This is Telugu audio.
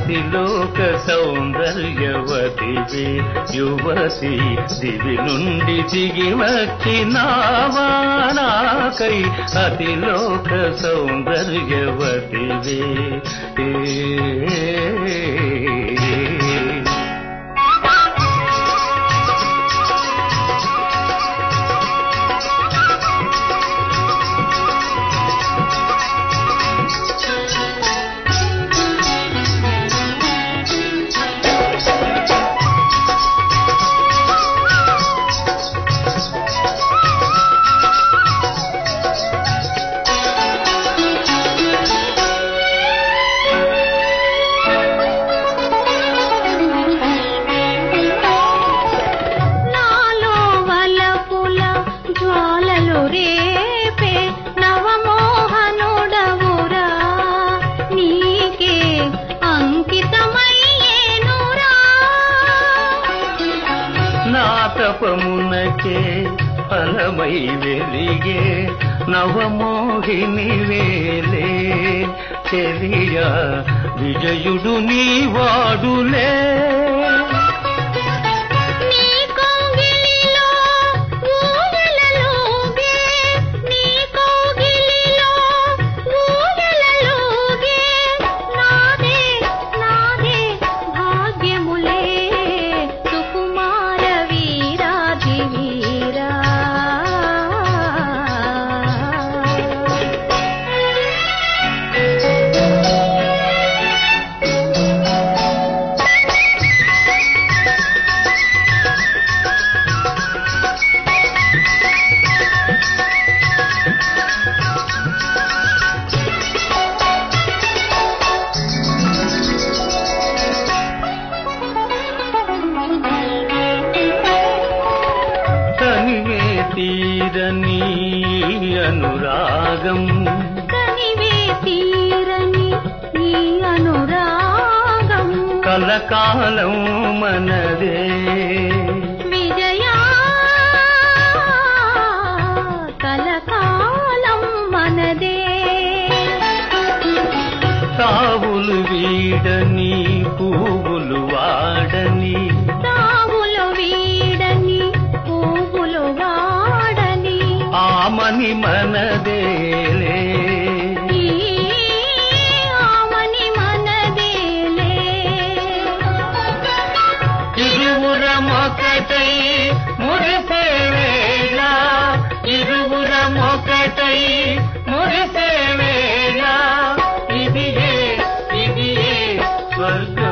అతిలోక సౌందర్యవతివే యువతి దివి నుండి దిగి వచ్చినావా నాకై అతిలోక సౌందర్యవతివే ఏ నాలో వలపుల జ్వాలలు రేపే నవమోహనుడవురా నీకే అంకితమయ్యేనురా నా తపమునకే ఫలమై వెలిగే నవమోహిని వేలే చెలియ విజయుడు నీ వాడులే నీ కౌగిలిలో ఊయలలోగే నీ కౌగిలిలో ఊయలలోగే నాదే నాదే భాగ్యములే సుకుమార వీరాధి వీరా తనివే తీరని అనురాగం కనివే తీరని ఈ అనురాగం కలకాలం మనదే విజయా కలకాలం మనదే తావులు వీడని పువ్వులు వాడని తావులు వీడని పువ్వులు వాడని ఆమని మనదేలే ఈ ఆమని మనదేలే ఇరువురమొకటై మురిసే వేళ ఇరువురమొకటై మురిసే వేళ ఇది ఏ ఇది ఏ స్వర్గ